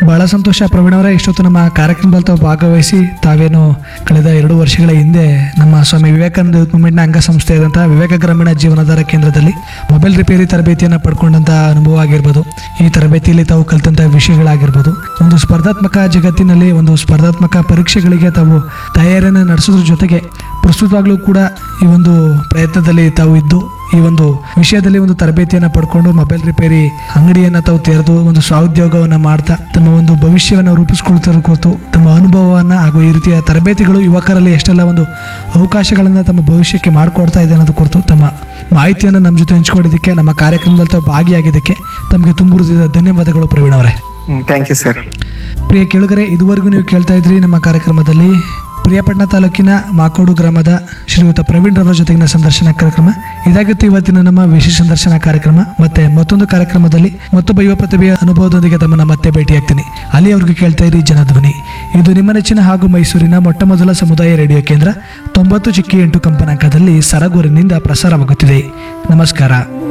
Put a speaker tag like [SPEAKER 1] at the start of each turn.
[SPEAKER 1] ಬಹಳ ಸಂತೋಷ ಪ್ರವೀಣ್ ಅವರೇ ಇಷ್ಟೊತ್ತು ನಮ್ಮ ಕಾರ್ಯಕ್ರಮದಲ್ಲಿ ತಾವು ಭಾಗವಹಿಸಿ ತಾವೇನು ಕಳೆದ ಎರಡು ವರ್ಷಗಳ ಹಿಂದೆ ನಮ್ಮ ಸ್ವಾಮಿ ವಿವೇಕಾನಂದ ಯೂತ್ ಮೂವ್ಮೆಂಟ್ನ ಅಂಗಸಂಸ್ಥೆಯಾದಂತಹ ವಿವೇಕ ಗ್ರಾಮೀಣ ಜೀವನಾಧಾರ ಕೇಂದ್ರದಲ್ಲಿ ಮೊಬೈಲ್ ರಿಪೇರಿ ತರಬೇತಿಯನ್ನು ಪಡ್ಕೊಂಡಂತ ಅನುಭವ ಆಗಿರ್ಬೋದು ಈ ತರಬೇತಿಯಲ್ಲಿ ತಾವು ಕಲಿತಂತಹ ವಿಷಯಗಳಾಗಿರ್ಬೋದು ಒಂದು ಸ್ಪರ್ಧಾತ್ಮಕ ಜಗತ್ತಿನಲ್ಲಿ ಒಂದು ಸ್ಪರ್ಧಾತ್ಮಕ ಪರೀಕ್ಷೆಗಳಿಗೆ ತಾವು ತಯಾರಿಯನ್ನು ನಡೆಸೋದ್ರ ಜೊತೆಗೆ ಪ್ರಸ್ತುತವಾಗ್ಲೂ ಕೂಡ ಈ ಒಂದು ಪ್ರಯತ್ನದಲ್ಲಿ ತಾವು ಇದ್ದು ಈ ಒಂದು ವಿಷಯದಲ್ಲಿ ಒಂದು ತರಬೇತಿಯನ್ನು ಪಡ್ಕೊಂಡು ಮೊಬೈಲ್ ರಿಪೇರಿ ಅಂಗಡಿಯನ್ನು ತಾವು ತೆರೆದು ಒಂದು ಸ್ವಾಉದ್ಯೋಗವನ್ನು ಮಾಡ್ತಾ ತಮ್ಮ ಒಂದು ಭವಿಷ್ಯವನ್ನು ರೂಪಿಸ್ಕೊಳ್ತಿರೋ ಕುರಿತು ತಮ್ಮ ಅನುಭವವನ್ನು ಹಾಗೂ ಈ ರೀತಿಯ ತರಬೇತಿಗಳು ಯುವಕರಲ್ಲಿ ಎಷ್ಟೆಲ್ಲ ಒಂದು ಅವಕಾಶಗಳನ್ನು ತಮ್ಮ ಭವಿಷ್ಯಕ್ಕೆ ಮಾಡಿಕೊಡ್ತಾ ಇದೆ ಅನ್ನೋದು ಕುರಿತು ತಮ್ಮ ಮಾಹಿತಿಯನ್ನು ನಮ್ಮ ಜೊತೆ ಹಂಚ್ಕೊಂಡಿದ್ದಕ್ಕೆ ನಮ್ಮ ಕಾರ್ಯಕ್ರಮದಲ್ಲಿ ತಾವು ಭಾಗಿಯಾಗಿದ್ದಕ್ಕೆ ತಮಗೆ ತುಂಬ ಧನ್ಯವಾದಗಳು ಪ್ರವೀಣ್ ಅವರೇ
[SPEAKER 2] ಥ್ಯಾಂಕ್ ಯು ಸರ್
[SPEAKER 1] ಪ್ರಿಯ ಕೇಳುಗರೆ ಇದುವರೆಗೂ ನೀವು ಕೇಳ್ತಾ ಇದ್ರಿ ನಮ್ಮ ಕಾರ್ಯಕ್ರಮದಲ್ಲಿ ಪ್ರಿಯಪಟ್ಟಣ ತಾಲೂಕಿನ ಮಾಕೋಡು ಗ್ರಾಮದ ಶ್ರೀಯುತ ಪ್ರವೀಣ್ ರವರ ಜೊತೆಗಿನ ಸಂದರ್ಶನ ಕಾರ್ಯಕ್ರಮ ಇದಾಗಿತ್ತು ಇವತ್ತಿನ ನಮ್ಮ ವಿಶೇಷ ಸಂದರ್ಶನ ಕಾರ್ಯಕ್ರಮ ಮತ್ತೆ ಮತ್ತೊಂದು ಕಾರ್ಯಕ್ರಮದಲ್ಲಿ ಮತ್ತೊಬ್ಬ ಯುವ ಪ್ರತಿಭೆಯ ಅನುಭವದೊಂದಿಗೆ ತಮ್ಮನ್ನ ಮತ್ತೆ ಭೇಟಿಯಾಗ್ತೀನಿ ಅಲ್ಲಿಯವರೆಗೂ ಕೇಳ್ತಾ ಇರಿ ಜನಧ್ವನಿ ಇದು ನಿಮ್ಮ ನೆಚ್ಚಿನ ಹಾಗೂ ಮೈಸೂರಿನ ಮೊಟ್ಟ ಮೊದಲ ಸಮುದಾಯ ರೇಡಿಯೋ ಕೇಂದ್ರ ತೊಂಬತ್ತು ಚಿಕ್ಕಿ ಎಂಟು ಕಂಪನಾಂಕದಲ್ಲಿ ಸರಗೂರಿನಿಂದ ಪ್ರಸಾರವಾಗುತ್ತಿದೆ ನಮಸ್ಕಾರ